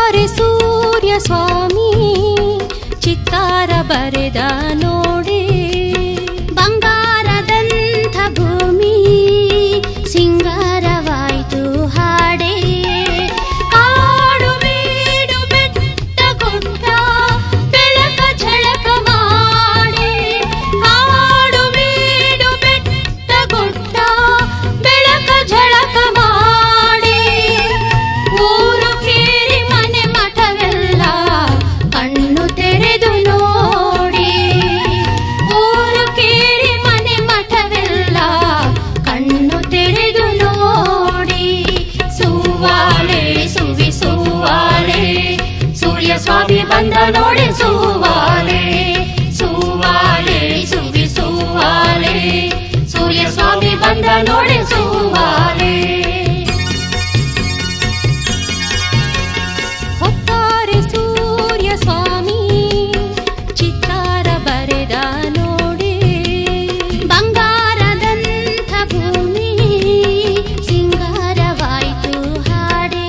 ಹೊತ್ತಾರೆ ಸೂರ್ಯ ಸ್ವಾಮಿ ಚಿತ್ತಾರ ಬರೆದ ನೋಡಿ ಬಂಗಾರದಂಥ ಭೂಮಿ ಸಿಂಗಾರವಾಯ್ತು ಹಾಡೇ ಕಾಡು ಬೀಡು ಬೆಟ್ಟ ಗುಡ್ಡ ಬೆಳಕ ಝಳಕ ಮಾಡಿ ಕಾಡು ಬೀಡು ಬೆಟ್ಟ ಗುಡ್ಡ ಬೆಳಕ ಝಳಕ ಮಾಡಿ ಊರು ಕೇರಿ ಮನೆ ಮಠವೆಲ್ಲ ಕಣ್ಣು ತೆರೆದು ನೋಡಿ ಊರು ಕೇರಿ ಮನೆ ಮಠವೆಲ್ಲ ಕಣ್ಣು ತೆರೆದು ನೋಡಿ ಸೂವಾಲೆ ಸುವಿ ಸೂವಾಲೆ ಸೂರ್ಯ ಸ್ವಾಮಿ ಬಂದ ನೋಡಿ ಸೂವಾಲೆ ಸೂವಾಲೆ ಸುವಿ ಸೂವಾಲೆ ಸೂರ್ಯ ಸ್ವಾಮಿ ಬಂದ ನೋಡಿ ಸೂವಾಲೆ ಹೊತ್ತಾರೆ ಸೂರ್ಯ ಸ್ವಾಮಿ ಚಿತ್ತಾರ ಬರೆದ ನೋಡಿ ಬಂಗಾರದಂಥ ಭೂಮಿ ಸಿಂಗಾರವಾಯ್ತು ಹಾಡೇ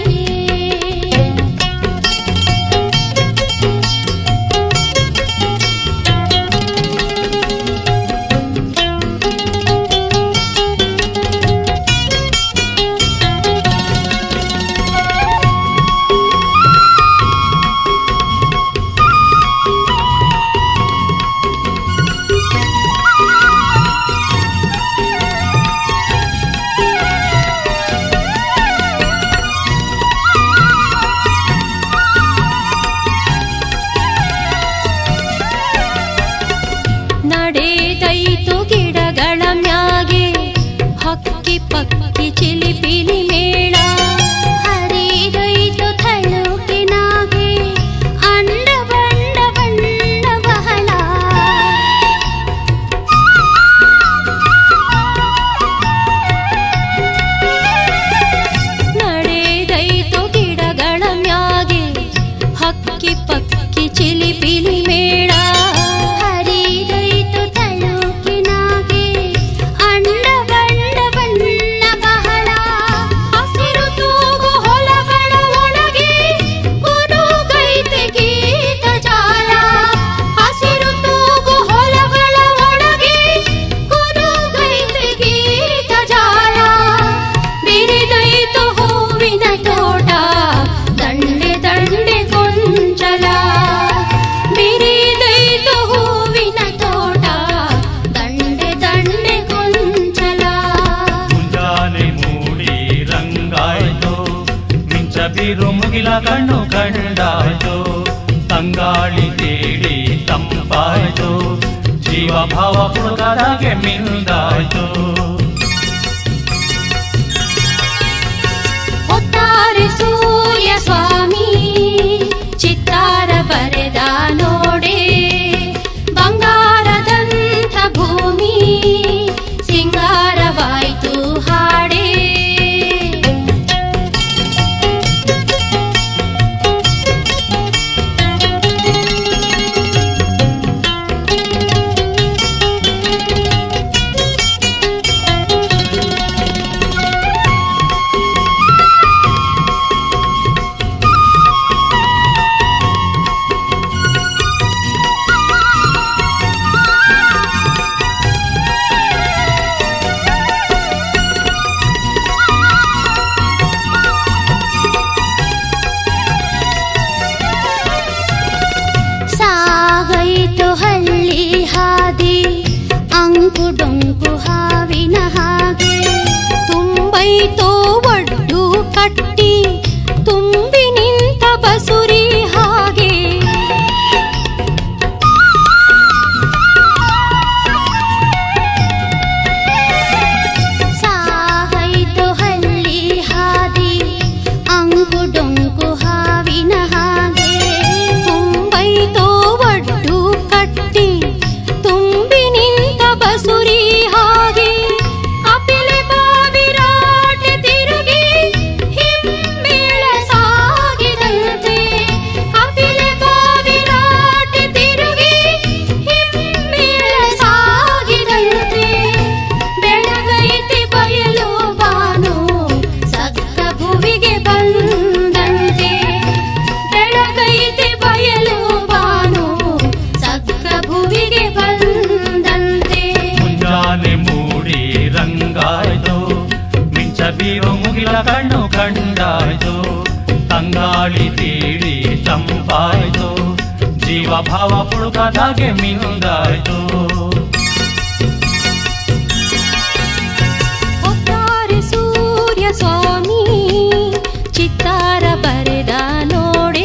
ನಡೆದೈತು ಗಿಡಗಳ ಮ್ಯಾಗೆ ಹಕ್ಕಿ ಪಕ್ಕಿ ಚಿಲಿಪಿಲಿ ಮೇಳ ಹರಿದೈತು ಥಳುಕಿನಾಗೆ ಅಂಡ ಬಂಡ ಬಣ್ಣ ಬಹಳ ನಡೆದೈತು ಗಿಡಗಳ ಮ್ಯಾಗೆ ಹಕ್ಕಿ ಪಕ್ಕಿ ಚಿಲಿಪಿಲಿ ಮೇಳ ಹರಿದೈತು ಥಳುಕಿನಾಗೆ ಅಂಡ ಬಂಡ ಬಣ್ಣ ಬಹಳ ಹಸಿರು ತೂಗು ಹೊಲಗಳ ಒಳಗೆ ಕುರುಗೈತೆ ಗೀತ ಜಾಲ ಹಸಿರು ತೂಗು ಹೊಲಗಳ ಒಳಗೆ ಕುರುಗೈತೆ ಗೀತ ಜಾಲ ಬಿರಿದೈತು ಹೂವಿನ ತೋಟ ದಂಡೆ ದಂಡೆ ಗೊಂಚಲ ಬಿರಿದೈತು ಹೂವಿನ ತೋಟ ದಂಡೆ ದಂಡೆ ಗೊಂಚಲ ಮುಂಜಾನೆ ಮೂಡಿ ರಂಗಾಯ್ತು ಮಿಂಚ ಬೀರು ಮುಗಿಲ ಕಣ್ಣು ಕಂಡಾಯ್ತು ತಂಗಾಳಿ ತೇಡಿ ತಂಪಾಯ್ತು ಜೀವ ಭಾವ ಪುಡುಕದಾಗೆ ಮಿಂದಾಯ್ತು ಹೊತ್ತಾರೆ ಸೂರ್ಯ ಸ್ವಾಮಿ ಚಿತ್ತಾರ ಬರೆದ ನೋಡಿ ಬಂಗಾರದಂಥ ಭೂಮಿ ಸಿಂಗಾರವಾಯ್ತು ಹಾಡೇ ಸಾಗೈತು ಹಳ್ಳಿ ಹಾದಿ ಅಂಕು ಡೊಂಕು ಹಾವಿನ ಹಾಗೆ ತುಂಬೈತೋ ಒಡ್ಡು ಕಟ್ಟಿ ತುಂಬಿ ನಿಂತ ಬಸುರಿ ಹಾಗೆ ಸಾಗೈತು ಹಳ್ಳಿ ಹಾದಿ ಅಂಕು ಡೊಂಕು ಹಾವಿನ ಹಾಗೆ ತುಂಬೈತೋ ಒಡ್ಡು ಕಟ್ಟಿ ತುಂಬಿ ನಿಂತ ಬಸುರಿ ಹಾಗೆ ಕಪಿಲೆ ಬಾವಿರಾಟ ಕಂಡಾಯ್ತು ತಂಗಾಳಿ ತೀಡಿ ತಂಪಾಯ್ತು ಜೀವ ಭಾವ ಪುಳುಕದಾಗೆ ಮಿಂದಾಯ್ತು ಒತ್ತಾರೆ ಸೂರ್ಯ ಸ್ವಾಮಿ ಚಿತ್ತಾರ ಬರೆದ ನೋಡೆ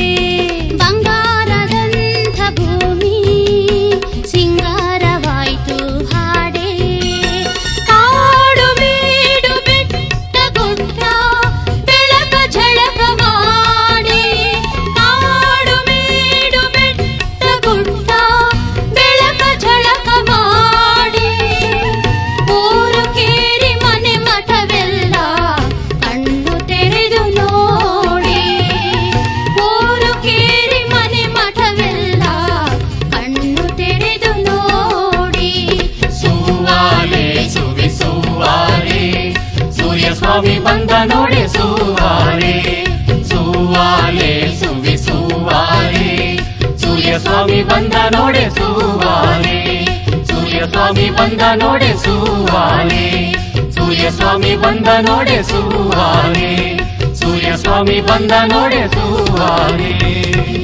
ಬಂಗಾರದಂಥ ಭೂಮಿ ಸಿಂಗಾರವಾಯ್ತು ಹಾಡೇ ಕಾಡು ಮೇಡು ಬೆಟ್ಟ ಗುಡ್ಡ ಬೆಳಕ ಝಳಕ ಮಾಡಿ ಕಾಡು ಮೇಡು ಬೆಟ್ಟ ಗುಡ್ಡ ಬೆಳಕ ಝಳಕ ಮಾಡಿ ಊರು ಕೇರಿ ಮನೆ ಮಠವೆಲ್ಲ ಕಣ್ಣು ತೆರೆದು ನೋಡಿ ಊರು ಕೇರಿ ಮನೆ ಮಠವೆಲ್ಲ ಕಣ್ಣು ತೆರೆದು ನೋಡಿ ಸೂವಾಲೆ ಸುವಿ ಸೂವಾಲೆ ಸೂರ್ಯ ಸ್ವಾಮಿ ಬಂದ ನೋಡೆ ಸೂವಾಲೆ ಸೂವಾಲೆ ಸುವಿ ಸೂವಾಲೆ ಸೂರ್ಯ ಸ್ವಾಮಿ ಬಂದ ನೋಡೆ ಸೂವಾಲೆ ಸೂರ್ಯ ಸ್ವಾಮಿ ಬಂದ ನೋಡೆ ಸೂವಾಲೆ ಸೂರ್ಯ ಸ್ವಾಮಿ ಬಂದ ನೋಡೆ ಸೂವಾಲೆ ಸೂರ್ಯ ಸ್ವಾಮಿ ಬಂದ ನೋಡೆ ಸೂವಾಲೆ